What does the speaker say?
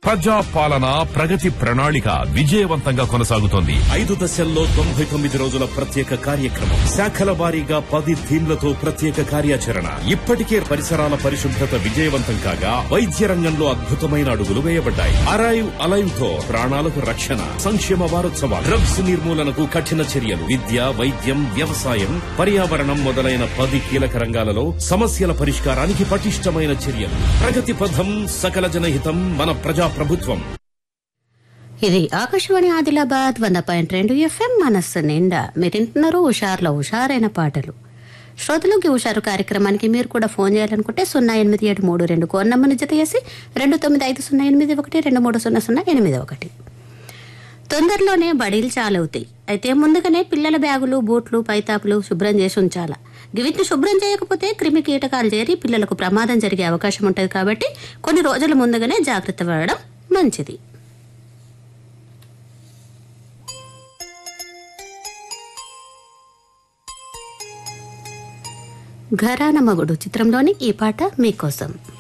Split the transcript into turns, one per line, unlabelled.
ప్రజా పాలన ప్రగతి ప్రణాళిక విజయవంతంగా కొనసాగుతోంది
ఐదు దశల్లో తొంభై తొమ్మిది రోజుల ప్రత్యేక కార్యక్రమం శాఖల వారీగా పది థీమ్లతో ప్రత్యేక కార్యాచరణ ఇప్పటికే పరిసరాల పరిశుభ్రత విజయవంతం కాగా వైద్య రంగంలో అద్భుతమైన అడుగులు వేయబడ్డాయి అరైవ్ అలైవ్ తో ప్రాణాలకు రక్షణ సంక్షేమ వారోత్సవాలు డ్రగ్స్ నిర్మూలనకు కఠిన చర్యలు విద్య వైద్యం వ్యవసాయం పర్యావరణం మొదలైన పది కీలక రంగాలలో సమస్యల పరిష్కారానికి పటిష్టమైన చర్యలు ప్రగతి పథం సకల జనహితం మన ప్రజా ప్రభుత్వం
ఇది ఆకాశవాణి ఆదిలాబాద్ వంద పాయింట్ రెండు ఎఫ్ఎం మనస్సు నిండా మీరు వింటున్నారు హుషార్లో హుషారైన పాటలు శ్రోతలోకి హుషారు కార్యక్రమానికి మీరు కూడా ఫోన్ చేయాలనుకుంటే సున్నా ఎనిమిది ఏడు మూడు రెండు కోన్ నంబర్ని జత చేసి రెండు తొమ్మిది ఐదు సున్నా ఎనిమిది ఒకటి రెండు మూడు సున్నా సున్నా ఎనిమిది ఒకటి తొందరలోనే బడీలు చాలవుతాయి అయితే ముందుగానే పిల్లల బ్యాగులు బూట్లు పైతాపులు శుభ్రం చేసి ఉంచాల వీటిని శుభ్రం చేయకపోతే క్రిమి కీటకాలు చేరి పిల్లలకు ప్రమాదం జరిగే అవకాశం ఉంటుంది కాబట్టి కొన్ని రోజుల ముందుగానే జాగ్రత్త పడడం మంచిది ఘరాన మగుడు చిత్రంలోని ఈ పాట మీకోసం